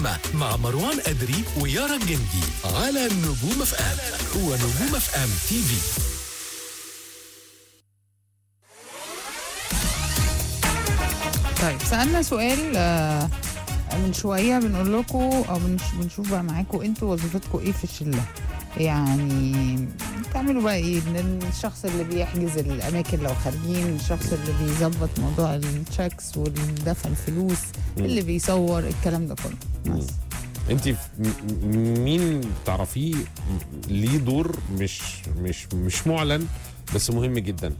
مع مروان أدري ويارا الجندي على نجوم اف ام هو نجوم اف ام تي في طيب سألنا سؤال آه، من شوية بنقول لكم أو بنش- بنشوف بقى معاكم انتوا وظيفتكم ايه في الشلة يعني بتعملوا بقى ايه من الشخص اللي بيحجز الأماكن لو خارجين الشخص اللي بيظبط موضوع التشيكس والدفع الفلوس اللي بيصور الكلام ده كله بس انت ف- م- م- مين تعرفيه ليه دور مش مش مش معلن بس مهم جدا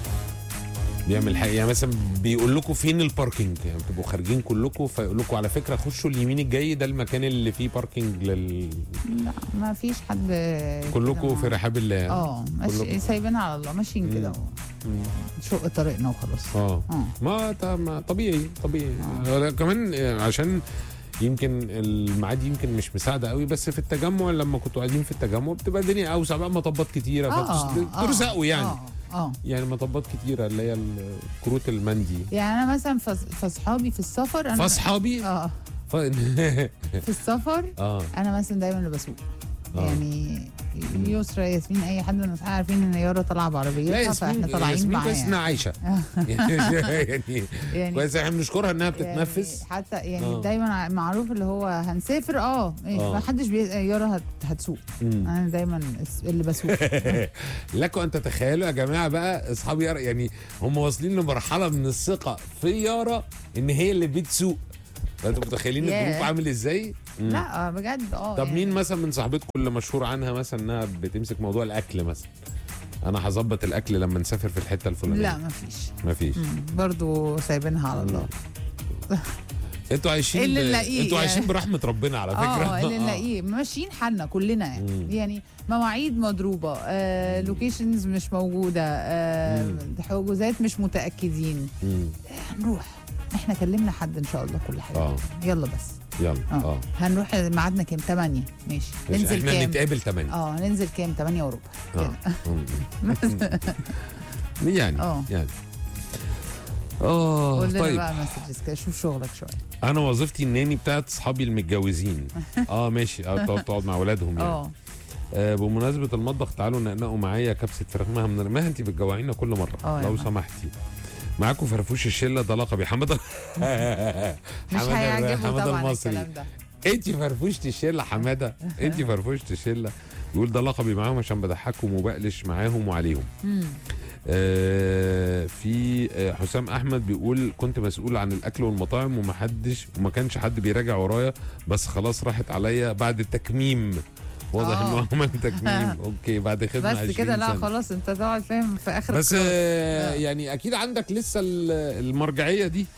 بيعمل حاجه يعني مثلا بيقول لكم فين الباركينج يعني بتبقوا خارجين كلكم فيقول لكم على فكره خشوا اليمين الجاي ده المكان اللي فيه باركينج لل... لا ما فيش حد كلكم كده في رحاب الله اه ماشي كلكم. سايبينها على الله ماشيين كده مم. نشق طريقنا وخلاص اه اه ما ط- ما طبيعي طبيعي آه. كمان آه، عشان يمكن الميعاد يمكن مش مساعده قوي بس في التجمع لما كنتوا قاعدين في التجمع بتبقى الدنيا اوسع بقى مطبات كتيره اه فترزقوا يعني اه اه يعني مطبات كتيره اللي هي الكروت المندي يعني انا مثلا فص- فاصحابي في السفر انا فاصحابي اه ف... في السفر اه انا مثلا دايما اللي بسوق آه. يعني يسرا ياسمين اي حد من الاصحاب عارفين ان يارا طالعه لا بعربيتها فاحنا ياسمين طالعين ياسمين كويس انها معاها عايشه يعني يعني كويس احنا بنشكرها انها بتتنفس يعني حتى يعني آه. دايما ع- معروف اللي هو هنسافر اه آه. ما حدش بي... يارا هت... هتسوق مم. انا دايما الس- اللي بسوق لكم ان تتخيلوا يا جماعه بقى اصحاب يارا يعني هم واصلين لمرحله من الثقه في يارا ان هي اللي بتسوق فانتوا متخيلين ياه. الجروب عامل ازاي؟ مم. لا آه، بجد اه طب يعني مين مثلا من صاحبتكم اللي مشهور عنها مثلا انها بتمسك موضوع الاكل مثلا؟ انا هظبط الاكل لما نسافر في الحته الفلانيه لا مفيش مفيش مم. برضو سايبينها على الله انتوا عايشين اللي ب... نلاقيه انتوا يعني. عايشين برحمه ربنا على فكره اه اللي نلاقيه ماشيين حالنا كلنا يعني مم. يعني مواعيد مضروبه آه لوكيشنز مش موجوده آه مم. حجوزات مش متاكدين مم. هنروح احنا كلمنا حد ان شاء الله كل حاجه اه يلا بس يلا اه, اه هنروح ميعادنا كام 8 ماشي ماشي، ننزل احنا كام نتقابل 8 اه ننزل كام 8 وربع اه كده مم. يعني اه. يعني اه قول لنا طيب بقى مسجز كده شوف شغلك شويه انا وظيفتي الناني بتاعت اصحابي المتجوزين اه ماشي اه تقعد تقعد مع اولادهم يعني اه آه بمناسبه المطبخ تعالوا نقنقوا معايا كبسه فراخ مها من ما انت بتجوعينا كل مره اه يا لو مها. سمحتي معاكم فرفوش الشله ده لقبي حماده مش حماده هيعجبه حماده طبعا المصري الكلام ده انت فرفوشت الشله حماده انت فرفوشت الشله يقول ده لقبي معاهم عشان بضحكهم وبقلش معاهم وعليهم مم. آه في آه حسام احمد بيقول كنت مسؤول عن الاكل والمطاعم ومحدش وما كانش حد بيراجع ورايا بس خلاص راحت عليا بعد التكميم واضح آه. انه عمل تكميم اوكي بعد خدمه بس 20 كده لا سنة. خلاص انت تقعد فاهم في اخر بس الكلاس. آه لا. يعني اكيد عندك لسه ال- المرجعيه دي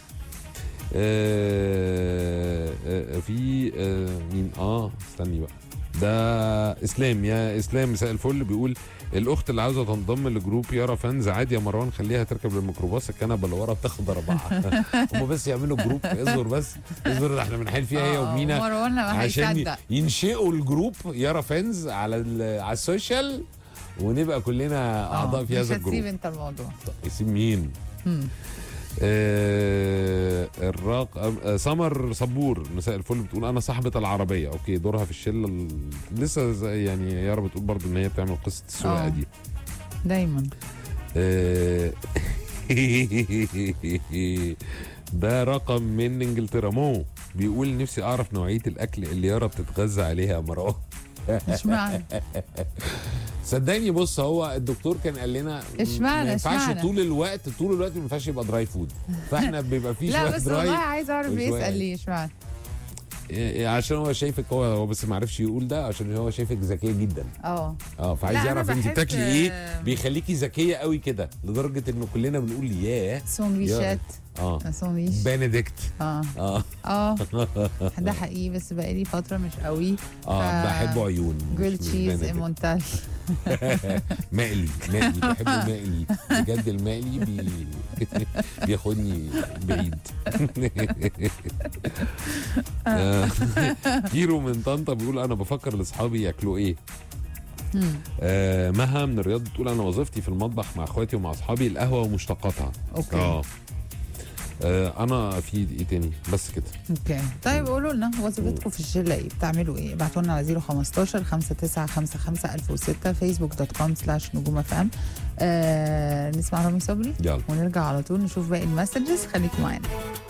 آه آه في آه مين اه استني بقى ده اسلام يا اسلام مساء الفل بيقول الاخت اللي عاوزه تنضم لجروب يارا فانز عادي يا مروان خليها تركب الميكروباص الكنبه اللي ورا بتاخد اربعه هم بس يعملوا جروب اصبر بس اصبر احنا بنحل فيها هي آه، ومينا مروان ما عشان هيصدق ينشئوا الجروب يارا فانز على ال- على السوشيال ونبقى كلنا اعضاء آه، في هذا مش هتسيب الجروب انت الموضوع يسيب مين؟ مم. آه الراق آه سمر صبور مساء الفل بتقول انا صاحبه العربيه اوكي دورها في الشله ال... لسه زي- يعني يارا بتقول برضو ان هي بتعمل قصه السواقه آه. دي دايما آه ده رقم من انجلترا مو بيقول نفسي اعرف نوعيه الاكل اللي يارا بتتغذى عليها يا مروان اشمعنى صدقني بص هو الدكتور كان قال لنا اشمعنى- ما ينفعش اشمعنى؟ طول الوقت طول الوقت ما ينفعش يبقى دراي فود فاحنا بيبقى فيه لا شويه بس دراي والله عايز اعرف وشوية- بيسال ليه اشمعنى إيه، عشان هو شايفك هو هو بس ما عرفش يقول ده عشان هو شايفك ذكيه جدا اه اه فعايز لا، أنا يعرف انت بحس- بتاكلي ايه بيخليكي ذكيه قوي كده لدرجه انه كلنا بنقول ياه سندويشات اه سندويش بنديكت اه اه اه ده حقيقي بس بقالي فتره مش قوي اه ف- بحبه عيون مش- جريل مش تشيز Benedict. مونتاج مقلي مقلي بحبه مقلي بجد المقلي بي... بياخدني بعيد آه، كيرو من طنطا بيقول انا بفكر لاصحابي ياكلوا ايه آه مها من الرياض بتقول انا وظيفتي في المطبخ مع اخواتي ومع اصحابي القهوه ومشتقاتها اوكي اه آه انا في ايه تاني بس كده اوكي طيب قولوا لنا وظيفتكم في الشله ايه بتعملوا ايه ابعتوا لنا على 015 5955 1006 فيسبوك دوت كوم سلاش نجوم اف ام آه نسمع رامي صبري يلا ونرجع على طول نشوف باقي المسجز خليكم معانا